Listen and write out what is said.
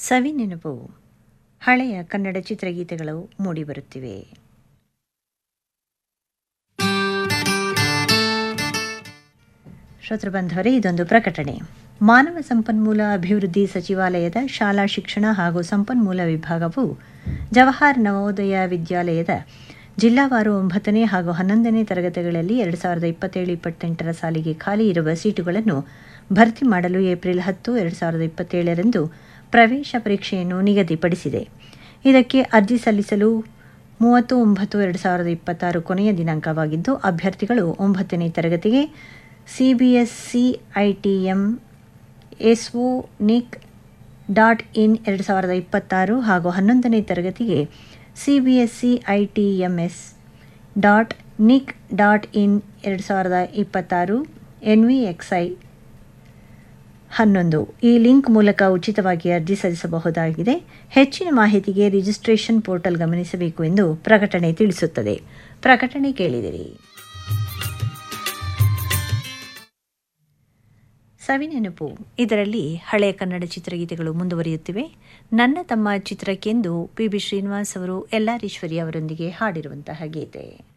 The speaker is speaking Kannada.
ಸವಿ ನೆನಪು ಹಳೆಯ ಕನ್ನಡ ಚಿತ್ರಗೀತೆಗಳು ಮೂಡಿಬರುತ್ತಿವೆ ಶ್ರೋತೃ ಬಾಂಧವರೇ ಇದೊಂದು ಪ್ರಕಟಣೆ ಮಾನವ ಸಂಪನ್ಮೂಲ ಅಭಿವೃದ್ಧಿ ಸಚಿವಾಲಯದ ಶಾಲಾ ಶಿಕ್ಷಣ ಹಾಗೂ ಸಂಪನ್ಮೂಲ ವಿಭಾಗವು ಜವಾಹರ್ ನವೋದಯ ವಿದ್ಯಾಲಯದ ಜಿಲ್ಲಾವಾರು ಒಂಬತ್ತನೇ ಹಾಗೂ ಹನ್ನೊಂದನೇ ತರಗತಿಗಳಲ್ಲಿ ಎರಡು ಸಾವಿರದ ಇಪ್ಪತ್ತೇಳು ಇಪ್ಪತ್ತೆಂಟರ ಸಾಲಿಗೆ ಖಾಲಿ ಇರುವ ಸೀಟುಗಳನ್ನು ಭರ್ತಿ ಮಾಡಲು ಏಪ್ರಿಲ್ ಹತ್ತು ಎರಡು ಸಾವಿರದ ಇಪ್ಪತ್ತೇಳರಂದು ಪ್ರವೇಶ ಪರೀಕ್ಷೆಯನ್ನು ನಿಗದಿಪಡಿಸಿದೆ ಇದಕ್ಕೆ ಅರ್ಜಿ ಸಲ್ಲಿಸಲು ಮೂವತ್ತು ಒಂಬತ್ತು ಎರಡು ಸಾವಿರದ ಇಪ್ಪತ್ತಾರು ಕೊನೆಯ ದಿನಾಂಕವಾಗಿದ್ದು ಅಭ್ಯರ್ಥಿಗಳು ಒಂಬತ್ತನೇ ತರಗತಿಗೆ ಸಿಬಿಎಸ್ಸಿ ಐಟಿಎಂ ಎಸ್ಒ ನಿಕ್ ಡಾಟ್ ಇನ್ ಎರಡು ಸಾವಿರದ ಇಪ್ಪತ್ತಾರು ಹಾಗೂ ಹನ್ನೊಂದನೇ ತರಗತಿಗೆ CBSE ITMS dot nic dot in ಎರಡು ಸಾವಿರದ ಇಪ್ಪತ್ತಾರು ಎನ್ ವಿ ಎಕ್ಸ್ಐ ಹನ್ನೊಂದು ಈ ಲಿಂಕ್ ಮೂಲಕ ಉಚಿತವಾಗಿ ಅರ್ಜಿ ಸಲ್ಲಿಸಬಹುದಾಗಿದೆ ಹೆಚ್ಚಿನ ಮಾಹಿತಿಗೆ ರಿಜಿಸ್ಟ್ರೇಷನ್ ಪೋರ್ಟಲ್ ಗಮನಿಸಬೇಕು ಎಂದು ಪ್ರಕಟಣೆ ತಿಳಿಸುತ್ತದೆ ಪ್ರಕಟಣೆ ಕೇಳಿದಿರಿ ಸವಿನೆನಪು ಇದರಲ್ಲಿ ಹಳೆಯ ಕನ್ನಡ ಚಿತ್ರಗೀತೆಗಳು ಮುಂದುವರಿಯುತ್ತಿವೆ ನನ್ನ ತಮ್ಮ ಚಿತ್ರಕ್ಕೆಂದು ಪಿ ಬಿ ಶ್ರೀನಿವಾಸ್ ಅವರು ಎಲ್ಲಾರೀಶ್ವರಿ ಅವರೊಂದಿಗೆ ಹಾಡಿರುವಂತಹ ಗೀತೆ